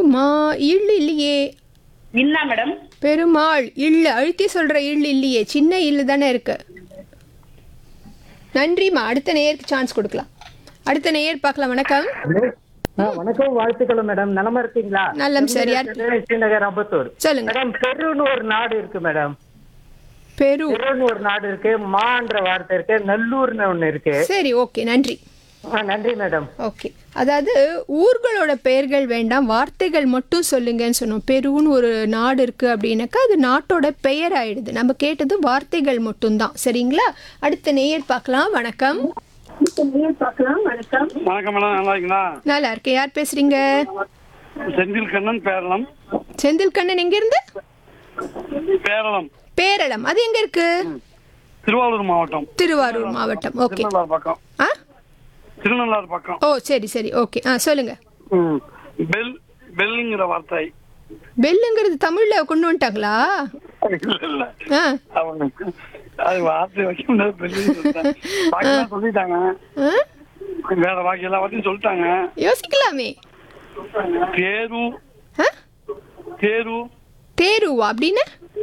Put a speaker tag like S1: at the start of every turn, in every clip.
S1: பெருமா இல் இல்லையே
S2: இன்னா மேடம்
S1: பெருமாள் இல்ல அழுத்தி சொல்ற இல் இல்லையே சின்ன இல்லு தானே இருக்கு நன்றிம்மா அடுத்த நேயருக்கு சான்ஸ் கொடுக்கலாம் அடுத்த நேயர் பார்க்கலாம் வணக்கம்
S3: ஆ, வணக்கம் வாழ்த்துக்கள் மேடம் நலமா இருக்கீங்களா
S1: நலம் சார் யார்
S3: ஸ்ரீநகர் அம்பத்தூர்
S1: சொல்லுங்க
S3: மேடம் பெருன்னு ஒரு நாடு இருக்கு மேடம்
S1: பெரு
S3: பெருன்னு ஒரு நாடு இருக்கு மான்ற வார்த்தை இருக்கு நல்லூர்னு ஒண்ணு இருக்கு
S1: சரி ஓகே நன்றி
S3: ஆ, நன்றி மேடம்
S1: ஓகே அதாவது ஊர்களோட பெயர்கள் வேண்டாம் வார்த்தைகள் மட்டும் சொல்லுங்கன்னு சொன்னோம் பெருன்னு ஒரு நாடு இருக்கு அப்படின்னாக்கா அது நாட்டோட பெயர் ஆயிடுது நம்ம கேட்டது வார்த்தைகள் மட்டும்தான் சரிங்களா அடுத்த நேயர் பார்க்கலாம் வணக்கம்
S2: பார்க்கலாம் வணக்கம்
S4: வணக்கம் மேடம் நல்லா இருக்கீங்களா
S1: நல்லா இருக்கு யார் பேசுறீங்க
S4: செந்தில் கண்ணன் பேரளம்
S1: செந்தில் கண்ணன் எங்க இருந்து
S4: பேரளம்
S1: பேரளம் அது எங்க இருக்கு
S4: திருவாரூர் மாவட்டம்
S1: திருவாரூர் மாவட்டம் ஓகே
S4: திருநள்ளாறு பக்கம்
S1: ஆ
S4: திருநள்ளாறு பக்கம்
S1: ஓ சரி சரி ஓகே ஆ சொல்லுங்க
S4: ம். பெல் பெல்லுங்கிற வார்த்தை
S1: பெல்லுங்கிறது தமிழ்ல கொண்டு வந்துட்டாங்களா
S4: இல்ல இல்ல
S1: ஆ
S4: அவங்க அது வார்த்தை வைக்க முடியாது பெல்லுன்னு சொல்லிட்டாங்க. பாக்கியெல்லாம் சொல்லிட்டாங்க
S1: ஆ?
S4: வேற பாக்கி எல்லா வார்த்தையும் சொல்லிட்டாங்க
S1: யோசிக்கலாமே
S4: தேரு
S1: ஆ
S4: தேரு
S1: தேருவா அப்படின்னு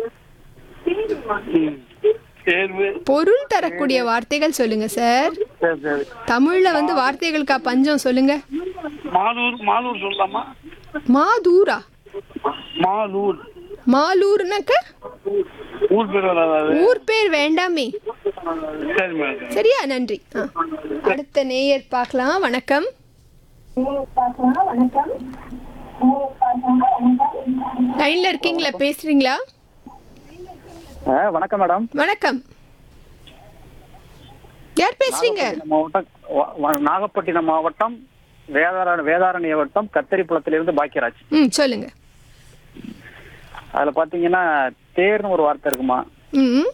S4: ம். தேர்வு
S1: பொருள் தரக்கூடிய வார்த்தைகள் சொல்லுங்க சார்
S4: சரி சரி
S1: தமிழ்ல வந்து வார்த்தைகளுக்கா பஞ்சம் சொல்லுங்க
S4: மாலூர் மாலூர் சொல்லலாமா
S1: மாதூரா
S4: மாலூர்
S1: மாலூர்னாக்க
S4: ஊர் பேர் வராது
S1: ஊர் பேர் வேண்டாமே
S4: சரி மேடம்
S1: சரியா நன்றி ஆ. அடுத்த நேயர் பார்க்கலாம் வணக்கம் லைன்ல இருக்கீங்களா பேசுறீங்களா
S3: வணக்கம் மேடம்
S1: வணக்கம் யார் பேசுறீங்க
S3: மாவட்டம் வ- வ- நாகப்பட்டினம் மாவட்டம் வேதார வேதாரண்ய வட்டம் கத்தரிப்புலத்திலிருந்து பாக்கியராஜ்
S1: ம் சொல்லுங்க
S3: அதுல பாத்தீங்கன்னா தேர்னு ஒரு வார்த்தை இருக்குமா
S1: ம்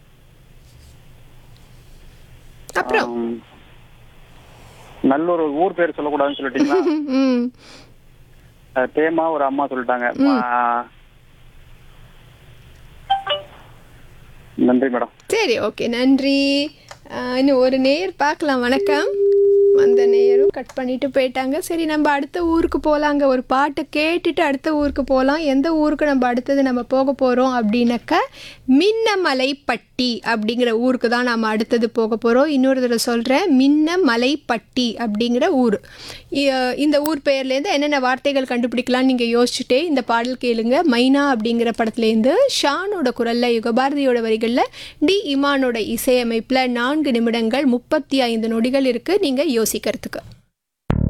S1: அப்புறம்
S3: ஆம். நல்லூர் ஊர் பேர் சொல்லக்கூடாதுன்னு சொல்லிட்டீங்களா
S1: ம்
S3: அஹ் தேமா ஒரு அம்மா சொல்லிட்டாங்க ஆ. நன்றி மேடம்
S1: சரி ஓகே நன்றி ஆ, இன்னும் ஒரு நேயர் பார்க்கலாம் வணக்கம் அந்த நேயரும் கட் பண்ணிட்டு போயிட்டாங்க சரி நம்ம அடுத்த ஊருக்கு போகலாங்க ஒரு பாட்டை கேட்டுட்டு அடுத்த ஊருக்கு போகலாம் எந்த ஊருக்கு நம்ம அடுத்தது நம்ம போக போகிறோம் அப்படின்னாக்கா மின்னமலைப்பட்டி அப்படிங்கிற ஊருக்கு தான் நம்ம அடுத்தது போக போகிறோம் இன்னொரு தடவை சொல்கிறேன் மின்னமலைப்பட்டி அப்படிங்கிற ஊர் இ- இந்த ஊர் பெயர்லேருந்து என்னென்ன வார்த்தைகள் கண்டுபிடிக்கலாம்னு நீங்கள் யோசிச்சுட்டே இந்த பாடல் கேளுங்க மைனா அப்படிங்கிற படத்துலேருந்து ஷானோட குரலில் யுகபாரதியோட வரிகளில் டி இமானோட இசையமைப்பில் நான்கு நிமிடங்கள் முப்பத்தி ஐந்து நொடிகள் இருக்குது நீங்கள் யோசிக்கிறதுக்கு